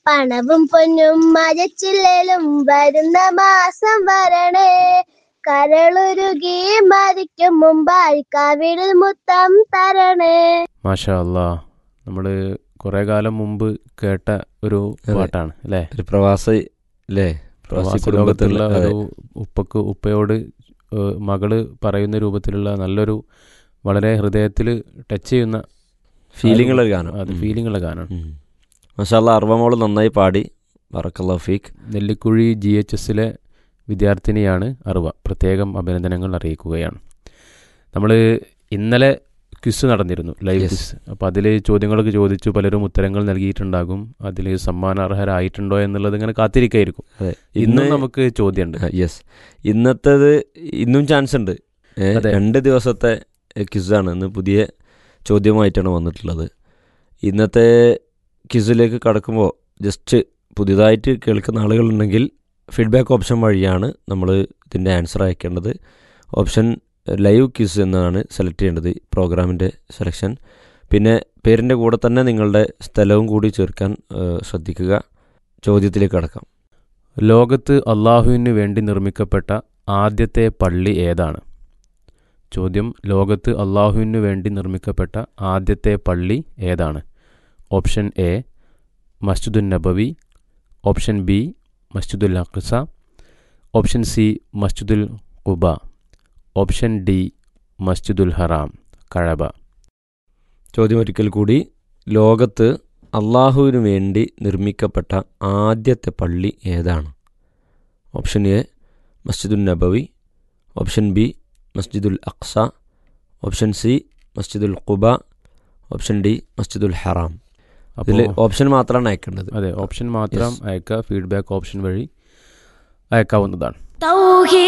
പണവും പൊന്നും മരച്ചില്ലേലും വരുന്ന മാസം വരണേ കരളുരുകി മരിക്കും മുമ്പായി കവിളിൽ മുത്തം തരണേ മാഷാ അല്ലാ നമ്മൾ കുറേ കാലം മുമ്പ് കേട്ട ഒരു അതെ. പാട്ടാണ് അല്ലേ ഒരു പ്രവാസി അല്ലേ പ്രവാസി പ്രവാസി കുടുംബത്തിലുള്ള ലോകത്തുള്ള അതെ. ഒരു ഉപ്പക്ക് ഉപ്പയോട് ഏഹ്, മകള് പറയുന്ന രൂപത്തിലുള്ള നല്ലൊരു വളരെ ഹൃദയത്തിൽ ടച്ച് ചെയ്യുന്ന ഫീലിംഗ് ഉള്ള ഒരു ഗാനം അത് ഫീലിംഗ് ഉള്ള ഗാനമാണ് മഷാല്ല അർവമോള് നന്നായി പാടി ബറക്കല്ലാ ഫീക്ക് നെല്ലിക്കുഴി ജി എച്ച് എസിലെ വിദ്യാർത്ഥിനിയാണ് അറിവ പ്രത്യേകം അഭിനന്ദനങ്ങൾ അറിയിക്കുകയാണ് നമ്മൾ ഇന്നലെ ക്വിസ് നടന്നിരുന്നു ലൈവ് Yes. ക്വിസ് അപ്പോൾ അതിൽ ചോദ്യങ്ങളൊക്കെ ചോദിച്ചു പലരും ഉത്തരങ്ങൾ നൽകിയിട്ടുണ്ടാകും അതിൽ സമ്മാനാർഹരായിട്ടുണ്ടോ എന്നുള്ളത് ഇങ്ങനെ കാത്തിരിക്കായിരിക്കും അതെ ഇന്നും ഇന്ന് നമുക്ക് ചോദ്യമുണ്ട് യെസ് ഇന്നത്തേത് ഇന്നും ചാൻസ് ഉണ്ട് ഏ, അതെ. രണ്ട് ദിവസത്തെ ക്വിസാണ് ഇന്ന് പുതിയ ചോദ്യമായിട്ടാണ് വന്നിട്ടുള്ളത് ഇന്നത്തെ ക്വിസിലേക്ക് കടക്കുമ്പോൾ ജസ്റ്റ് പുതിയതായിട്ട് കേൾക്കുന്ന ആളുകളുണ്ടെങ്കിൽ ഫീഡ്ബാക്ക് ഓപ്ഷൻ വഴിയാണ് നമ്മൾ ഇതിൻ്റെ ആൻസർ അയക്കേണ്ടത് ഓപ്ഷൻ ലൈവ് ക്വിസ് എന്നാണ് സെലക്ട് ചെയ്യേണ്ടത് പ്രോഗ്രാമിൻ്റെ സെലക്ഷൻ പിന്നെ പേരിൻ്റെ കൂടെ തന്നെ നിങ്ങളുടെ സ്ഥലവും കൂടി ചേർക്കാൻ ഏ, ശ്രദ്ധിക്കുക ചോദ്യത്തിലേക്ക് കടക്കാം ലോകത്ത് അള്ളാഹുവിന് വേണ്ടി നിർമ്മിക്കപ്പെട്ട ആദ്യത്തെ പള്ളി ഏതാണ് ചോദ്യം ലോകത്ത് അള്ളാഹുവിന് വേണ്ടി നിർമ്മിക്കപ്പെട്ട ആദ്യത്തെ പള്ളി ഏതാണ് ഓപ്ഷൻ എ മസ്ജിദുൽ നബവി ഓപ്ഷൻ ബി മസ്ജിദുൽ അഖ്സ ഓപ്ഷൻ സി മസ്ജിദുൽ ഖുബ ഓപ്ഷൻ ഡി മസ്ജിദുൽ ഹറാം കഴബ ചോദ്യം ഒരിക്കൽ കൂടി ലോകത്ത് അള്ളാഹുവിനു വേണ്ടി നിർമ്മിക്കപ്പെട്ട ആദ്യത്തെ പള്ളി ഏതാണ് ഓപ്ഷൻ എ മസ്ജിദുൽ നബവി ഓപ്ഷൻ ബി മസ്ജിദുൽ അക്സ ഓപ്ഷൻ സി മസ്ജിദുൽ ഖുബ ഓപ്ഷൻ ഡി മസ്ജിദുൽ ഹറാം ഇതിൽ അപ്പോൾ ഓപ്ഷൻ മാത്രമാണ് അയക്കേണ്ടത് അതെ ഓപ്ഷൻ മാത്രം Yes. അയക്കുക ഫീഡ്ബാക്ക് ഓപ്ഷൻ വഴി അയക്കാവുന്നതാണ് തൗഹീദ്